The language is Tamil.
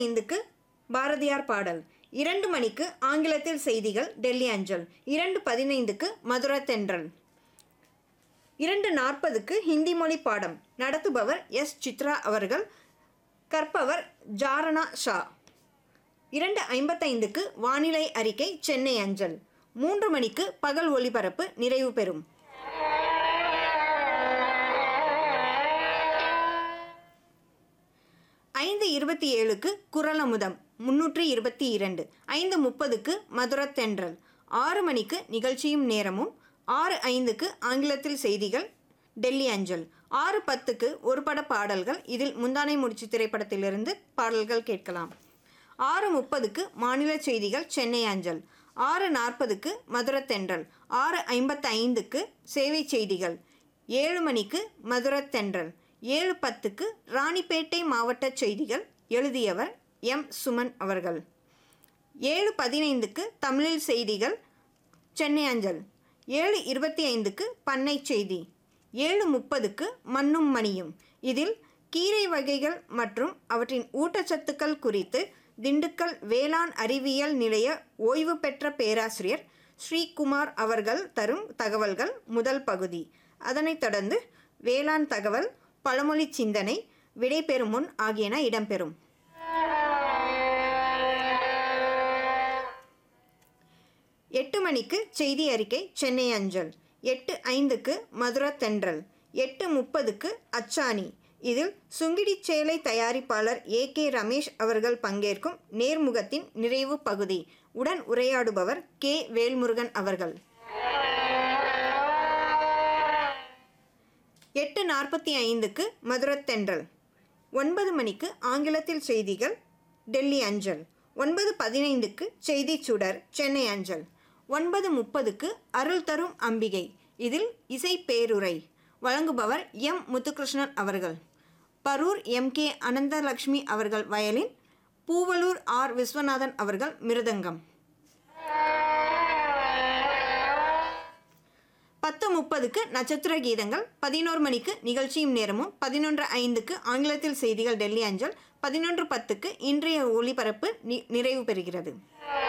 ஐந்துக்கு பாரதியார் பாடல் இரண்டு மணிக்கு ஆங்கிலத்தில் செய்திகள் டெல்லி அஞ்சல் இரண்டு பதினைந்துக்கு மதுரா தென்றல் இரண்டு நாற்பதுக்கு ஹிந்தி மொழி பாடம் நடத்துபவர் எஸ் சித்ரா அவர்கள் கற்பவர் ஜாரணா ஷா இரண்டு ஐம்பத்தைந்துக்கு வானிலை அறிக்கை சென்னை அஞ்சல் மூன்று மணிக்கு பகல் ஒளிபரப்பு நிறைவு பெறும் ஐந்து இருபத்தி ஏழுக்கு குரல் அமுதம் முன்னூற்றி இருபத்தி இரண்டு ஐந்து முப்பதுக்கு மதுரத்தென்றல் ஆறு மணிக்கு நிகழ்ச்சியும் நேரமும் ஆறு ஐந்துக்கு ஆங்கிலத்தில் செய்திகள் டெல்லி அஞ்சல் ஆறு பத்துக்கு ஒரு பட பாடல்கள் இதில் முந்தானை முடிச்சு திரைப்படத்திலிருந்து பாடல்கள் கேட்கலாம் ஆறு முப்பதுக்கு மாநில செய்திகள் சென்னை அஞ்சல் ஆறு நாற்பதுக்கு மதுரத்தென்றல் ஆறு ஐம்பத்தி ஐந்துக்கு சேவை செய்திகள் ஏழு மணிக்கு மதுரத்தென்றல் ஏழு பத்துக்கு ராணிப்பேட்டை மாவட்ட செய்திகள் எழுதியவர் எம் சுமன் அவர்கள் ஏழு பதினைந்துக்கு தமிழில் செய்திகள் சென்னை அஞ்சல் ஏழு இருபத்தி ஐந்துக்கு பண்ணை செய்தி ஏழு முப்பதுக்கு மண்ணும் மணியும் இதில் கீரை வகைகள் மற்றும் அவற்றின் ஊட்டச்சத்துக்கள் குறித்து திண்டுக்கல் வேளாண் அறிவியல் நிலைய ஓய்வு பெற்ற பேராசிரியர் ஸ்ரீகுமார் அவர்கள் தரும் தகவல்கள் முதல் பகுதி அதனைத் தொடர்ந்து வேளாண் தகவல் பழமொழி சிந்தனை விடைபெறும் முன் ஆகியன இடம்பெறும் எட்டு மணிக்கு செய்தி அறிக்கை சென்னை அஞ்சல் எட்டு ஐந்துக்கு மதுரா தென்றல் எட்டு முப்பதுக்கு அச்சாணி இதில் சுங்கிடி சேலை தயாரிப்பாளர் ஏ கே ரமேஷ் அவர்கள் பங்கேற்கும் நேர்முகத்தின் நிறைவு பகுதி உடன் உரையாடுபவர் கே வேல்முருகன் அவர்கள் எட்டு நாற்பத்தி ஐந்துக்கு மதுரத்தென்றல் ஒன்பது மணிக்கு ஆங்கிலத்தில் செய்திகள் டெல்லி அஞ்சல் ஒன்பது பதினைந்துக்கு செய்தி சுடர் சென்னை அஞ்சல் ஒன்பது முப்பதுக்கு அருள் தரும் அம்பிகை இதில் இசை பேருரை வழங்குபவர் எம் முத்துகிருஷ்ணன் அவர்கள் பரூர் எம் கே அனந்தலக்ஷ்மி அவர்கள் வயலின் பூவலூர் ஆர் விஸ்வநாதன் அவர்கள் மிருதங்கம் பத்து முப்பதுக்கு நட்சத்திர கீதங்கள் பதினோரு மணிக்கு நிகழ்ச்சியும் நேரமும் பதினொன்று ஐந்துக்கு ஆங்கிலத்தில் செய்திகள் டெல்லி அஞ்சல் பதினொன்று பத்துக்கு இன்றைய ஒளிபரப்பு நி நிறைவு பெறுகிறது